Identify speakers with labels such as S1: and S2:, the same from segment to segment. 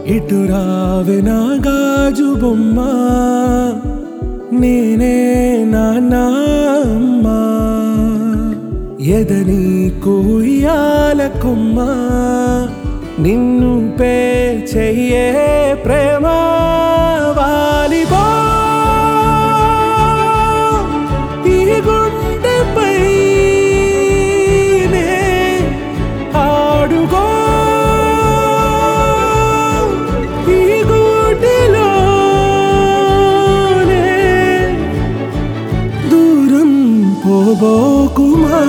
S1: ఇటు రావే నా గాజు బొమ్మ నేనే నాన్న అమ్మా ఎదని కూయాల కొమ్మ నిన్ను పే చెయ్యే ప్రేమ వాలిబో ఈ గుండెపై నే ఆడుగో ఈ గూటిలోనే దూరం పోబోకుమా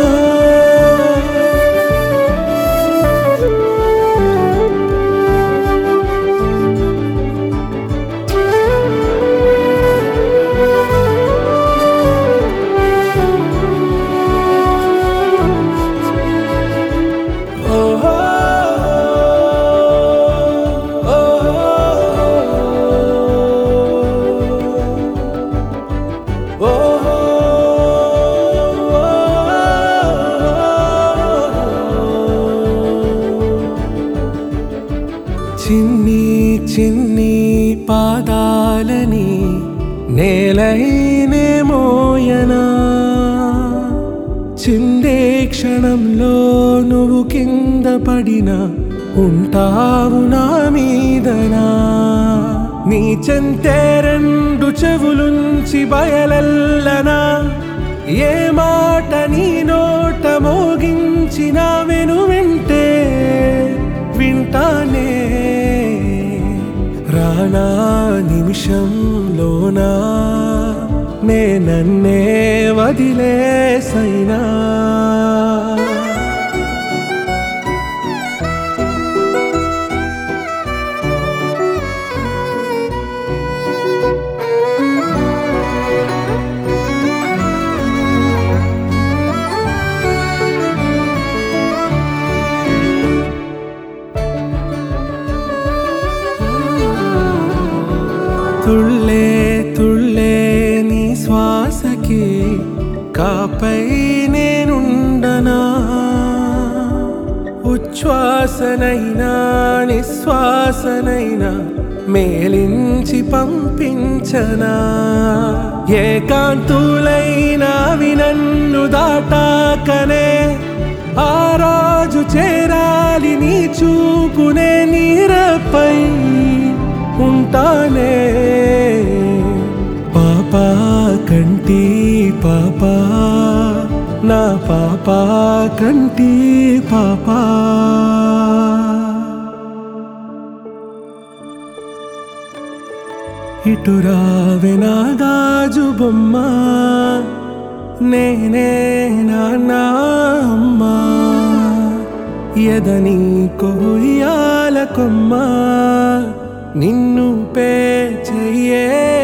S1: ఓహో చిన్ని చిన్ని పాదాలని నేలైనే మోయనా చిందే క్షణంలో నువ్వు కింద పడినా ఉంటావు నా మీదనా నీ చెంతే రెండు చెవులుంచి బయలెల్లనా ఏ మాట నీ నోట మోగించిన వెను వింటే వింటానే రానా నిమిషంలోనా నే నన్నే వదిలేసైనా తుళ్ళే తుళ్ళే నీ శ్వాసకి కాపై నేనుండనా ఉచ్ఛ్వాసనైనా నిశ్వాసనైనా మేలించి పంపించనా ఏకాంతులైనా వినన్ను దాటాకనే ఆ రోజు చేరాలి నీ చూపునే నీరపై ఉంటానే పాపా కంటి పాపా నా పాపా కంటి పాపా ఇటు రావే నా గాజు బొమ్మ నేనే నాన్న అమ్మా ఎదని కొయ్యాల కొమ్మ నిన్ను పే చెయ్యే